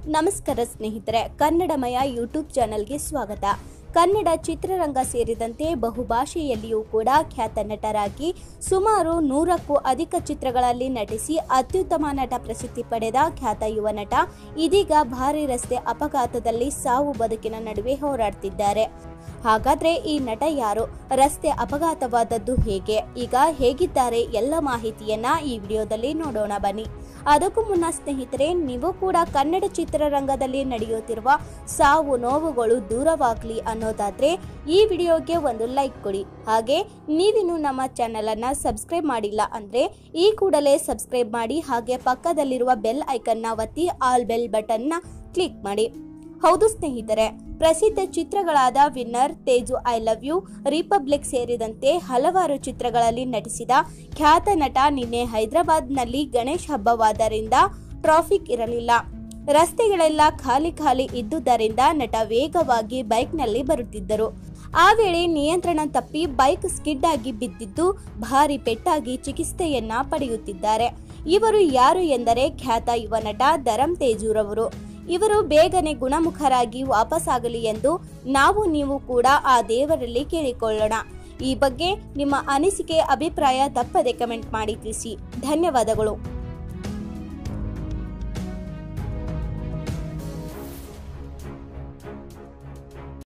ನಮಸ್ಕಾರ ಸ್ನೇಹಿತರೆ ಕನ್ನಡಮಯ ಯೂಟ್ಯೂಬ್ ಚಾನೆಲ್ಗೆ ಸ್ವಾಗತ ಕನ್ನಡ ಚಿತ್ರರಂಗ ಸೇರಿದಂತೆ ಬಹುಭಾಷೆಯಲ್ಲಿಯೂ ಕೂಡ ಖ್ಯಾತ ನಟರಾಗಿ ಸುಮಾರು ನೂರಕ್ಕೂ ಅಧಿಕ ಚಿತ್ರಗಳಲ್ಲಿ ನಟಿಸಿ ಅತ್ಯುತ್ತಮ ನಟ ಪ್ರಸಿದ್ಧಿ ಪಡೆದ ಖ್ಯಾತ ಯುವ ನಟ ಇದೀಗ ಭಾರಿ ರಸ್ತೆ ಅಪಘಾತದಲ್ಲಿ ಸಾವು ಬದುಕಿನ ನಡುವೆ ಹೋರಾಡ್ತಿದ್ದಾರೆ ಹಾಗಾದ್ರೆ ಈ ನಟ ಯಾರು ರಸ್ತೆ ಅಪಘಾತವಾದದ್ದು ಹೇಗೆ ಈಗ ಹೇಗಿದ್ದಾರೆ ಎಲ್ಲ ಮಾಹಿತಿಯನ್ನ ಈ ವಿಡಿಯೋದಲ್ಲಿ ನೋಡೋಣ ಬನ್ನಿ ಅದಕ್ಕೂ ಮುನ್ನ ಸ್ನೇಹಿತರೆ ನೀವು ಕೂಡ ಕನ್ನಡ ಚಿತ್ರರಂಗದಲ್ಲಿ ನಡೆಯುತ್ತಿರುವ ಸಾವು ನೋವುಗಳು ದೂರವಾಗ್ಲಿ ಅನ್ನೋದಾದ್ರೆ ಈ ವಿಡಿಯೋಗೆ ಒಂದು ಲೈಕ್ ಕೊಡಿ ಹಾಗೆ ನೀವಿನ್ನು ನಮ್ಮ ಚಾನೆಲ್ ಅನ್ನ ಸಬ್ಸ್ಕ್ರೈಬ್ ಮಾಡಿಲ್ಲ ಅಂದ್ರೆ ಈ ಕೂಡಲೇ ಸಬ್ಸ್ಕ್ರೈಬ್ ಮಾಡಿ ಹಾಗೆ ಪಕ್ಕದಲ್ಲಿರುವ ಬೆಲ್ ಐಕನ್ನ ಒತ್ತಿ ಆಲ್ ಬೆಲ್ ಬಟನ್ನ ಕ್ಲಿಕ್ ಮಾಡಿ ಹೌದು ಸ್ನೇಹಿತರೆ ಪ್ರಸಿದ್ಧ ಚಿತ್ರಗಳಾದ Winner Teju I love you Republic ಸೇರಿದಂತೆ ಹಲವಾರು ಚಿತ್ರಗಳಲ್ಲಿ ನಟಿಸಿದ ಖ್ಯಾತ ನಟ ನಿನ್ನೆ ಹೈದರಾಬಾದ್ನಲ್ಲಿ ಗಣೇಶ್ ಹಬ್ಬವಾದ್ದರಿಂದ ಟ್ರಾಫಿಕ್ ಇರಲಿಲ್ಲ ರಸ್ತೆಗಳೆಲ್ಲ ಖಾಲಿ ಖಾಲಿ ಇದ್ದುದರಿಂದ ನಟ ವೇಗವಾಗಿ ಬೈಕ್ನಲ್ಲಿ ಬರುತ್ತಿದ್ದರು ಆ ವೇಳೆ ನಿಯಂತ್ರಣ ತಪ್ಪಿ ಬೈಕ್ ಸ್ಕಿಡ್ ಆಗಿ ಬಿದ್ದಿದ್ದು ಭಾರಿ ಪೆಟ್ಟಾಗಿ ಚಿಕಿತ್ಸೆಯನ್ನ ಪಡೆಯುತ್ತಿದ್ದಾರೆ ಇವರು ಯಾರು ಎಂದರೆ ಖ್ಯಾತ ಯುವ ನಟ ಧರಂ ತೇಜೂರವರು ಇವರು ಬೇಗನೆ ಗುಣಮುಖರಾಗಿ ವಾಪಸ್ಸಾಗಲಿ ಎಂದು ನಾವು ನೀವು ಕೂಡ ಆ ದೇವರಲ್ಲಿ ಕೇಳಿಕೊಳ್ಳೋಣ ಈ ಬಗ್ಗೆ ನಿಮ್ಮ ಅನಿಸಿಕೆ ಅಭಿಪ್ರಾಯ ತಪ್ಪದೆ ಕಮೆಂಟ್ ಮಾಡಿ ತಿಳಿಸಿ ಧನ್ಯವಾದಗಳು